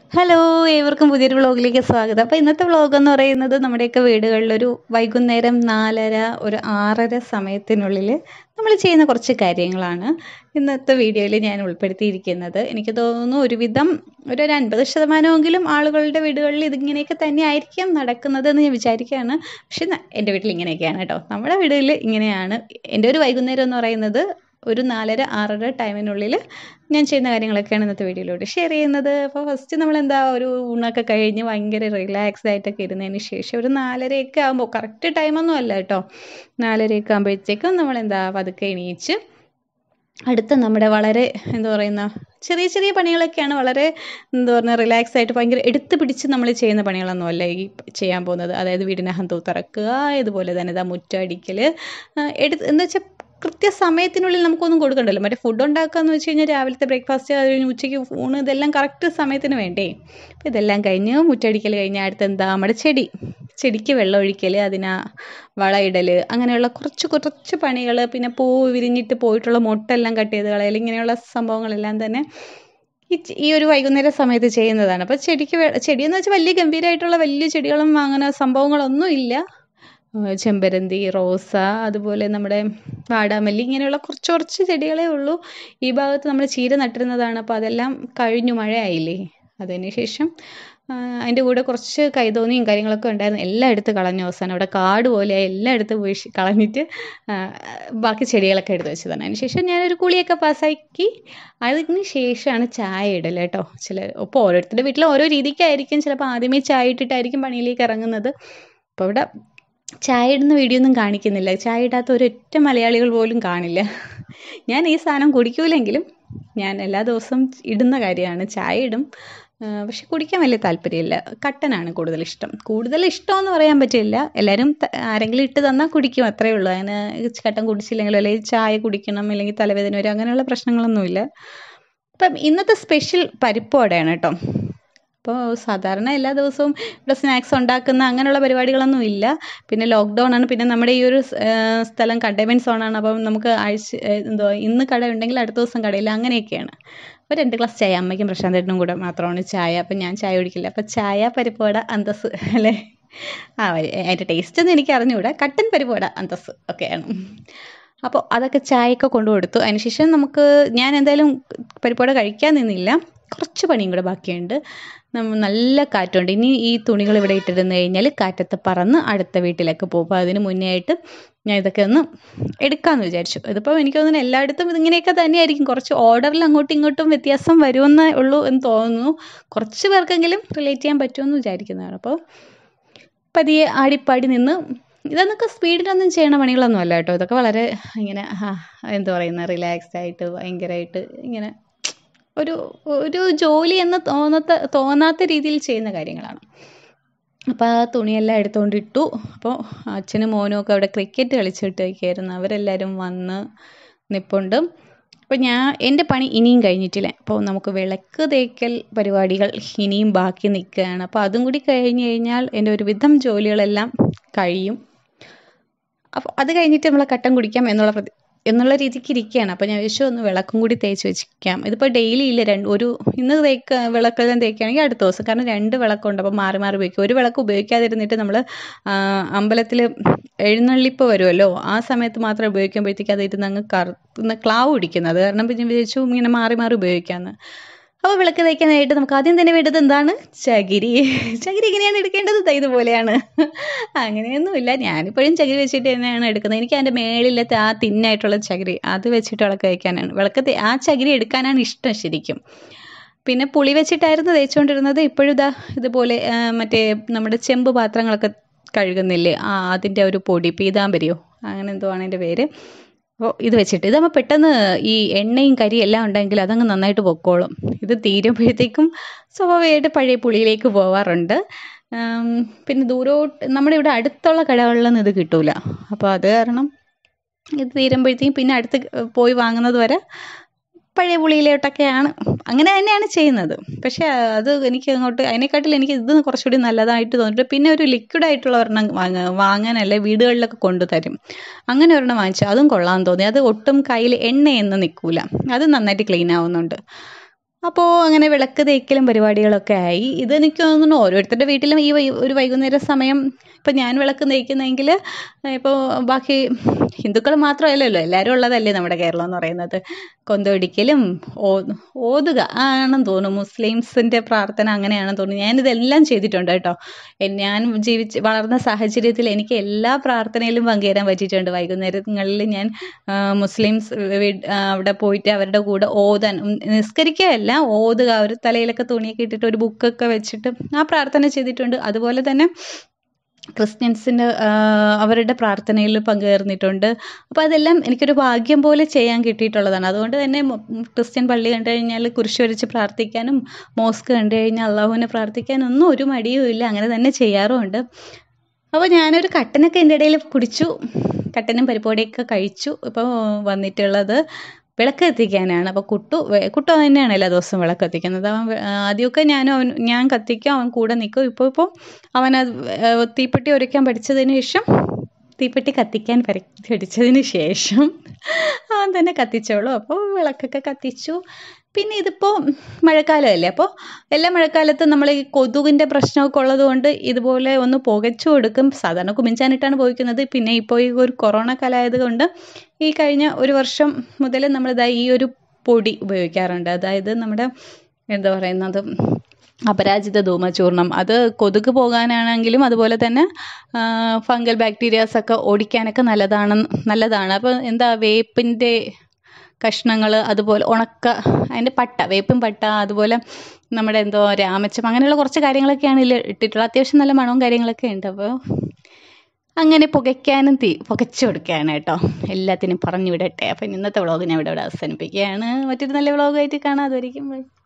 hello ഏവർക്കും പുതിയൊരു വ്ളോഗിലേക്ക് സ്വാഗതം അപ്പോൾ ഇന്നത്തെ വ്ളോഗ് എന്ന് പറയുന്നത് നമ്മുടെയൊക്കെ വീടുകളിലൊരു വൈകുന്നേരം നാലര ഒരു ആറര സമയത്തിനുള്ളിൽ നമ്മൾ ചെയ്യുന്ന കുറച്ച് കാര്യങ്ങളാണ് ഇന്നത്തെ വീഡിയോയിൽ ഞാൻ ഉൾപ്പെടുത്തിയിരിക്കുന്നത് എനിക്ക് തോന്നുന്നു ഒരുവിധം ഒരു ഒരു അൻപത് ശതമാനമെങ്കിലും ആളുകളുടെ വീടുകളിൽ ഇതിങ്ങനെയൊക്കെ തന്നെ ആയിരിക്കും നടക്കുന്നതെന്ന് ഞാൻ വിചാരിക്കുകയാണ് പക്ഷെ ന- എൻ്റെ വീട്ടിൽ ഇങ്ങനെയൊക്കെയാണ് കേട്ടോ നമ്മുടെ വീടുകളിൽ ഇങ്ങനെയാണ് എൻ്റെ ഒരു വൈകുന്നേരം എന്ന് പറയുന്നത് ഒരു നാലര ആറര ടൈമിനുള്ളിൽ ഞാൻ ചെയ്യുന്ന കാര്യങ്ങളൊക്കെയാണ് ഇന്നത്തെ വീഡിയോയിലൂടെ ഷെയർ ചെയ്യുന്നത് അപ്പോൾ ഫസ്റ്റ് നമ്മൾ എന്താ ഒരു ഊണൊക്കെ കഴിഞ്ഞ് ഭയങ്കര റിലാക്സ്ഡ് ആയിട്ടൊക്കെ ഇരുന്നതിന് ശേഷം ഒരു നാലരയൊക്കെ ആകുമ്പോൾ കറക്റ്റ് ടൈമൊന്നും അല്ല കേട്ടോ നാലരയൊക്കെ ആകുമ്പോഴത്തേക്കും നമ്മൾ എന്താ പതുക്കെ എണീച്ച് അടുത്ത നമ്മുടെ വളരെ എന്താ പറയുന്ന ചെറിയ ചെറിയ പണികളൊക്കെയാണ് വളരെ എന്താ പറയുക റിലാക്സ് ആയിട്ട് ഭയങ്കര എടുത്ത് പിടിച്ച് നമ്മൾ ചെയ്യുന്ന പണികളൊന്നും അല്ല ഈ ചെയ്യാൻ പോകുന്നത് അതായത് വീടിനകം തൂത്തിറക്കുക ഇതുപോലെ തന്നെ ഇതാ മുറ്റടിക്കൽ എടുത്ത് എന്താ വെച്ചാൽ കൃത്യസമയത്തിനുള്ളിൽ നമുക്കൊന്നും കൊടുക്കണ്ടല്ലോ മറ്റേ ഫുഡ് ഉണ്ടാക്കുക എന്ന് വെച്ച് കഴിഞ്ഞാൽ രാവിലത്തെ ബ്രേക്ക്ഫാസ്റ്റ് അത് കഴിഞ്ഞ് ഉച്ചയ്ക്ക് ഊണ് ഇതെല്ലാം കറക്റ്റ് സമയത്തിന് വേണ്ടേ അപ്പോൾ ഇതെല്ലാം കഴിഞ്ഞ് മുറ്റടിക്കൽ കഴിഞ്ഞ് അടുത്ത് എന്താ നമ്മുടെ ചെടി ചെടിക്ക് വെള്ളം ഒഴിക്കൽ അതിനാ വളയിടൽ അങ്ങനെയുള്ള കുറച്ച് കുറച്ച് പണികൾ പിന്നെ പൂ വിരിഞ്ഞിട്ട് പോയിട്ടുള്ള മൊട്ടെല്ലാം കട്ട് ചെയ്ത് കളയൽ ഇങ്ങനെയുള്ള സംഭവങ്ങളെല്ലാം തന്നെ ഈ ചെ- ഈ ഒരു വൈകുന്നേര സമയത്ത് ചെയ്യുന്നതാണ് അപ്പോൾ ചെടിക്ക് വെ- ചെടിയെന്ന് വെച്ചാൽ വലിയ ഗംഭീരമായിട്ടുള്ള വലിയ ചെടികളും അങ്ങനെ സംഭവങ്ങളൊന്നും ഇല്ല ആ, ചെമ്പരന്തി റോസ അതുപോലെ നമ്മുടെ വാടാമല്ലി ഇങ്ങനെയുള്ള കുറച്ച് കുറച്ച് ചെടികളേ ഉള്ളൂ ഈ ഭാഗത്ത് നമ്മൾ ചീര നട്ടിരുന്നതാണ് അപ്പോൾ അതെല്ലാം കഴിഞ്ഞു മഴയായില്ലേ അതിന് ശേഷം ആ, അതിൻ്റെ കൂടെ കുറച്ച് കൈതോന്നിയും കാര്യങ്ങളൊക്കെ ഉണ്ടായിരുന്നു എല്ലാം എടുത്ത് കളഞ്ഞു അവസാനം അവിടെ കാട് പോലെയായി എല്ലാം എടുത്ത് വീശി കളഞ്ഞിട്ട് ആ, ബാക്കി ചെടികളൊക്കെ എടുത്ത് വെച്ചതാണ് അതിന് ശേഷം ഞാനൊരു കുളിയൊക്കെ പാസ്സാക്കി അതിന് ശേഷമാണ് ചായ ഇടൽ കേട്ടോ ചില ഇപ്പോൾ ഓരോരുത്തരുടെ വീട്ടിൽ ഓരോ രീതിക്കായിരിക്കും ചിലപ്പോൾ ആദ്യമേ ചായ ഇട്ടിട്ടായിരിക്കും പണിയിലേക്ക് ഇറങ്ങുന്നത് അപ്പോൾ ഇവിടെ ചായ ഇടുന്ന വീഡിയോ ഒന്നും കാണിക്കുന്നില്ല ചായ ഇടാത്ത ഒരൊറ്റ മലയാളികൾ പോലും കാണില്ല ഞാൻ ഈ സാധനം കുടിക്കൂലെങ്കിലും ഞാൻ എല്ലാ ദിവസവും ഇടുന്ന കാര്യമാണ് ചായ ഇടും ആ, പക്ഷെ കുടിക്കാൻ വലിയ താല്പര്യമില്ല കട്ടനാണ് കൂടുതൽ ഇഷ്ടം കൂടുതൽ ഇഷ്ടമെന്ന് പറയാൻ പറ്റില്ല എല്ലാവരും ത- ആരെങ്കിലും ഇട്ട് തന്നാൽ കുടിക്കും അത്രേ ഉള്ളൂ അതിന് കട്ടൻ കുടിച്ചില്ലെങ്കിലോ അല്ലെങ്കിൽ ചായ കുടിക്കണം അല്ലെങ്കിൽ തലവേദന വരും അങ്ങനെയുള്ള പ്രശ്നങ്ങളൊന്നുമില്ല അപ്പം ഇന്നത്തെ സ്പെഷ്യൽ പരിപ്പോടെയാണ് കേട്ടോ അപ്പോൾ സാധാരണ എല്ലാ ദിവസവും ഇവിടെ സ്നാക്സ് ഉണ്ടാക്കുന്ന അങ്ങനെയുള്ള പരിപാടികളൊന്നും ഇല്ല പിന്നെ ലോക്ക്ഡൗൺ ആണ് പിന്നെ നമ്മുടെ ഈ ഒരു സ്- ആ, സ്ഥലം കണ്ടെയ്ൻമെൻറ്റ് സോണാണ് അപ്പം നമുക്ക് ആഴ്ച എന്തോ ഇന്ന് കട ഉണ്ടെങ്കിൽ അടുത്ത ദിവസം കടയില്ല അങ്ങനെയൊക്കെയാണ് അപ്പോൾ രണ്ട് ഗ്ലാസ് ചായ അമ്മയ്ക്കും പ്രശാന്തേട്ടനും കൂടെ മാത്രമാണ് ചായ അപ്പം ഞാൻ ചായ കുടിക്കില്ല അപ്പോൾ ചായ പരിപ്പുവട അന്തസ് അല്ലേ ആ വരി- അതിൻ്റെ ടേസ്റ്റ് ഒന്നും എനിക്ക് അറിഞ്ഞുകൂടാ കട്ടൻ പരിപ്പുവട അന്തസ് ഒക്കെയാണ് അപ്പോൾ അതൊക്കെ ചായയൊക്കെ കൊണ്ടു കൊടുത്തു അതിനുശേഷം നമുക്ക് ഞാൻ എന്തായാലും പരിപ്പുവട കഴിക്കാൻ നിന്നില്ല കുറച്ച് പണിയും കൂടെ ബാക്കിയുണ്ട് നമ്മ നല്ല കാറ്റുണ്ട് ഇനി ഈ തുണികൾ ഇവിടെ ഇട്ടിരുന്ന് കഴിഞ്ഞാൽ കാറ്റത്ത് പറന്ന് അടുത്ത വീട്ടിലേക്ക് പോകും അപ്പോൾ അതിന് മുന്നേ ആയിട്ട് ഞാൻ ഇതൊക്കെ ഒന്ന് എടുക്കാമെന്ന് വിചാരിച്ചു ഇതിപ്പോൾ എനിക്ക് തോന്നുന്നു എല്ലായിടത്തും ഇതിങ്ങനെയൊക്കെ തന്നെയായിരിക്കും കുറച്ച് ഓർഡറിൽ അങ്ങോട്ടും ഇങ്ങോട്ടും വ്യത്യാസം വരുമെന്നേ ഉള്ളൂ എന്ന് തോന്നുന്നു കുറച്ച് പേർക്കെങ്കിലും റിലേറ്റ് ചെയ്യാൻ പറ്റുമെന്ന് വിചാരിക്കുന്നതാണ് അപ്പോൾ പതിയെ ആടിപ്പാടി നിന്ന് ഇതൊന്നൊക്കെ സ്പീഡിലൊന്നും ചെയ്യണ പണികളൊന്നും അല്ല കേട്ടോ ഇതൊക്കെ വളരെ ഇങ്ങനെ ആ, എന്താ പറയുന്ന റിലാക്സ്ഡ് ആയിട്ട് ഭയങ്കരമായിട്ട് ഇങ്ങനെ ഒരു ഒരു ജോലി എന്ന് തോന്നത്ത തോന്നാത്ത രീതിയിൽ ചെയ്യുന്ന കാര്യങ്ങളാണ് അപ്പോൾ ആ തുണിയെല്ലാം എടുത്തുകൊണ്ടിട്ടു അപ്പോൾ അച്ഛനും മോനും ഒക്കെ അവിടെ ക്രിക്കറ്റ് കളിച്ചിട്ടൊക്കെയായിരുന്നു അവരെല്ലാവരും വന്ന് നിപ്പുണ്ട് അപ്പോൾ ഞാൻ എൻ്റെ പണി ഇനിയും കഴിഞ്ഞിട്ടില്ല അപ്പോൾ നമുക്ക് വിളക്ക് തേക്കൽ പരിപാടികൾ ഇനിയും ബാക്കി നിൽക്കുകയാണ് അപ്പോൾ അതും കൂടി കഴിഞ്ഞ് കഴിഞ്ഞാൽ എൻ്റെ ഒരുവിധം ജോലികളെല്ലാം കഴിയും അപ്പോൾ അത് കഴിഞ്ഞിട്ട് നമ്മൾ കട്ടൻ കുടിക്കാം എന്നുള്ള പ്രതി എന്നുള്ള രീതിക്ക് ഇരിക്കുകയാണ് അപ്പോൾ ഞാൻ വിഷു ഒന്ന് വിളക്കും കൂടി തേച്ച് വെച്ചിരിക്കാം ഇതിപ്പോൾ ഡെയിലി ഇല്ല രണ്ട് ഒരു ഇന്ന് തേക്ക വിളക്കെല്ലാം തേക്കുകയാണെങ്കിൽ അടുത്ത ദിവസം കാരണം രണ്ട് വിളക്കുണ്ട് അപ്പോൾ മാറി മാറി ഉപയോഗിക്കും ഒരു വിളക്ക് ഉപയോഗിക്കാതിരുന്നിട്ട് നമ്മൾ അമ്പലത്തിൽ എഴുന്നള്ളിപ്പ് വരുമല്ലോ ആ സമയത്ത് മാത്രം ഉപയോഗിക്കുമ്പോഴത്തേക്ക് അത് ഇരുന്ന് അങ്ങ് കറുന്ന ക്ലാവ് പിടിക്കുന്നത് കാരണം പിന്നെ വിചാരിച്ചു ഇങ്ങനെ മാറി മാറി ഉപയോഗിക്കാമെന്ന് അപ്പോൾ വിളക്ക് തേക്കാനായിട്ട് നമുക്ക് ആദ്യം തന്നെ വേണ്ടത് എന്താണ് ചകിരി ചകിരി എങ്ങനെയാണ് എടുക്കേണ്ടത് ദാ ഇതുപോലെയാണ് അങ്ങനെയൊന്നുമില്ല ഞാനിപ്പോഴും ചകിരി വെച്ചിട്ട് തന്നെയാണ് എടുക്കുന്നത് എനിക്ക് അതിൻ്റെ മേളിലത്തെ ആ തിന്നായിട്ടുള്ള ചകിരി അത് വെച്ചിട്ട് വിളക്ക് തേക്കാനാണ് വിളക്ക് തേ- ആ ചകിരി എടുക്കാനാണ് ഇഷ്ടം ശരിക്കും പിന്നെ പുളി വെച്ചിട്ടായിരുന്നു തേച്ചുകൊണ്ടിരുന്നത് ഇപ്പോഴും ഇതാ ഇതുപോലെ ആ, മറ്റേ നമ്മുടെ ചെമ്പ് പാത്രങ്ങളൊക്കെ കഴുകുന്നില്ലേ ആ അതിൻ്റെ ഒരു പൊടി പീതാമ്പരിയോ അങ്ങനെ എന്തോ ആണ് അതിൻ്റെ പേര് അപ്പോൾ ഇത് വെച്ചിട്ട് ഇതാകുമ്പോൾ പെട്ടെന്ന് ഈ എണ്ണയും കരിയും എല്ലാം ഉണ്ടെങ്കിൽ അതങ്ങ് നന്നായിട്ട് പൊക്കോളും ഇത് തീരുമ്പോഴത്തേക്കും സ്വാഭാവികമായിട്ട് പഴയ പുളിയിലേക്ക് പോവാറുണ്ട് ആം, പിന്നെ ദൂരോട്ട് നമ്മുടെ ഇവിടെ അടുത്തുള്ള കടകളിലൊന്നും ഇത് കിട്ടൂല അപ്പോൾ അത് കാരണം ഇത് തീരുമ്പോഴത്തേക്കും പിന്നെ അടുത്ത് പോയി വാങ്ങുന്നത് വരെ പഴയ പുളിയിലോട്ടൊക്കെയാണ് അങ്ങനെ തന്നെയാണ് ചെയ്യുന്നത് പക്ഷേ അത് എനിക്ക് അങ്ങോട്ട് അതിനെക്കാട്ടിൽ എനിക്ക് ഇത് കുറച്ചുകൂടി നല്ലതായിട്ട് തോന്നിയിട്ട് പിന്നെ ഒരു ലിക്വിഡ് ആയിട്ടുള്ള ഒരെണ്ണം വാങ്ങ വാങ്ങാനല്ലേ വീടുകളിലൊക്കെ കൊണ്ടുതരും അങ്ങനെ ഒരെണ്ണം വാങ്ങിച്ചു അതും കൊള്ളാൻ തോന്നി അത് ഒട്ടും കയ്യിൽ എണ്ണയൊന്നും നിൽക്കൂല അത് നന്നായിട്ട് ക്ലീൻ ആവുന്നുണ്ട് അപ്പോൾ അങ്ങനെ വിളക്ക് തേക്കലും പരിപാടികളൊക്കെ ആയി ഇതെനിക്ക് തോന്നുന്നു ഓരോരുത്തരുടെ വീട്ടിലും ഈ വൈ ഒരു വൈകുന്നേര സമയം ഇപ്പം ഞാൻ വിളക്ക് തേക്കുന്നെങ്കിൽ ഇപ്പോൾ ബാക്കി ഹിന്ദുക്കൾ മാത്രമല്ലല്ലോ എല്ലാവരും ഉള്ളതല്ലേ നമ്മുടെ കേരളം എന്ന് പറയുന്നത് കൊന്തയൊടിക്കലും ഓ ഓതുക ആണെന്ന് തോന്നുന്നു മുസ്ലിംസിൻ്റെ പ്രാർത്ഥന അങ്ങനെയാണെന്ന് തോന്നുന്നു ഞാനിതെല്ലാം ചെയ്തിട്ടുണ്ട് കേട്ടോ ഞാൻ ജീവിച്ച് വളർന്ന സാഹചര്യത്തിൽ എനിക്ക് എല്ലാ പ്രാർത്ഥനയിലും പങ്കുചേരാൻ പറ്റിയിട്ടുണ്ട് വൈകുന്നേരങ്ങളിൽ ഞാൻ മുസ്ലിംസ് അവിടെ പോയിട്ട് അവരുടെ കൂടെ ഓതാൻ നിസ്കരിക്കുകയല്ല ഓതുക ഒരു തലയിലൊക്കെ തുണിയൊക്കെ ഇട്ടിട്ട് ഒരു ബുക്കൊക്കെ വെച്ചിട്ട് ആ പ്രാർത്ഥന ചെയ്തിട്ടുണ്ട് അതുപോലെ തന്നെ ക്രിസ്ത്യൻസിൻ്റെ അവരുടെ പ്രാർത്ഥനയിൽ പങ്കുചേർന്നിട്ടുണ്ട് അപ്പോൾ അതെല്ലാം എനിക്കൊരു ഭാഗ്യം പോലെ ചെയ്യാൻ കിട്ടിയിട്ടുള്ളതാണ് അതുകൊണ്ട് തന്നെ ക്രിസ്ത്യൻ പള്ളി കണ്ടു കഴിഞ്ഞാൽ കുരിശ് വരച്ച് പ്രാർത്ഥിക്കാനും മോസ്ക് കണ്ടു കഴിഞ്ഞാൽ അള്ളാഹുവിനെ പ്രാർത്ഥിക്കാനൊന്നും ഒരു മടിയും ഇല്ല അങ്ങനെ തന്നെ ചെയ്യാറുമുണ്ട് അപ്പോൾ ഞാനൊരു കട്ടനൊക്കെ എൻ്റെ ഇടയിൽ കുടിച്ചു കട്ടനും പരിപ്പോടിയൊക്കെ കഴിച്ചു ഇപ്പോൾ വന്നിട്ടുള്ളത് വിളക്ക് കത്തിക്കാനാണ് അപ്പോൾ കുട്ടു കുട്ടു തന്നെയാണ് എല്ലാ ദിവസവും വിളക്ക് കത്തിക്കുന്നത് അവൻ ആദ്യമൊക്കെ ഞാനും അവൻ ഞാൻ കത്തിക്കും അവൻ കൂടെ നിൽക്കും ഇപ്പോൾ ഇപ്പോൾ അവൻ തീപ്പെട്ടി ഉരയ്ക്കാൻ പഠിച്ചതിന് ശേഷം തീപ്പെട്ടി കത്തിക്കാൻ പഠിച്ചതിന് ശേഷം അവൻ തന്നെ കത്തിച്ചോളൂ അപ്പോൾ വിളക്കൊക്കെ കത്തിച്ചു പിന്നെ ഇതിപ്പോൾ മഴക്കാലമല്ലേ അപ്പോൾ എല്ലാ മഴക്കാലത്തും നമ്മൾ ഈ കൊതുകിൻ്റെ പ്രശ്നമൊക്കെ ഉള്ളത് കൊണ്ട് ഇതുപോലെ ഒന്ന് പുകച്ചു കൊടുക്കും സാധാരണ കുമിഞ്ചാനിട്ടാണ് പോയിക്കുന്നത് പിന്നെ ഇപ്പോൾ ഈ ഒരു കൊറോണ കാലമായത് കൊണ്ട് ഈ കഴിഞ്ഞ ഒരു വർഷം മുതൽ നമ്മളിതാ ഈ ഒരു പൊടി ഉപയോഗിക്കാറുണ്ട് അതായത് നമ്മുടെ എന്താ പറയുന്നത് അപരാജിത ധൂമചൂർണം അത് കൊതുക് പോകാനാണെങ്കിലും അതുപോലെ തന്നെ ഫംഗൽ ബാക്ടീരിയാസ് ഒക്കെ ഓടിക്കാനൊക്കെ നല്ലതാണ് നല്ലതാണ് അപ്പോൾ എന്താ വേപ്പിൻ്റെ കഷ്ണങ്ങൾ അതുപോലെ ഉണക്ക അതിൻ്റെ പട്ട വേപ്പും പട്ട അതുപോലെ നമ്മുടെ എന്തോ രാമച്ചം അങ്ങനെയുള്ള കുറച്ച് കാര്യങ്ങളൊക്കെയാണ് ഇതിൽ ഇട്ടിട്ടുള്ളത് അത്യാവശ്യം നല്ല മണവും കാര്യങ്ങളൊക്കെ ഉണ്ട് അപ്പോൾ അങ്ങനെ പുകയ്ക്കാനും തീ പുകച്ചു കൊടുക്കുകയാണ് കേട്ടോ എല്ലാത്തിനും പറഞ്ഞു വിടട്ടെ അപ്പം ഇന്നത്തെ വ്ളോഗ് ഞാൻ ഇവിടെ ഇവിടെ അവസാനിപ്പിക്കുകയാണ് മറ്റൊരു നല്ല വ്ളോഗായിട്ട് കാണാം അതുവരെയും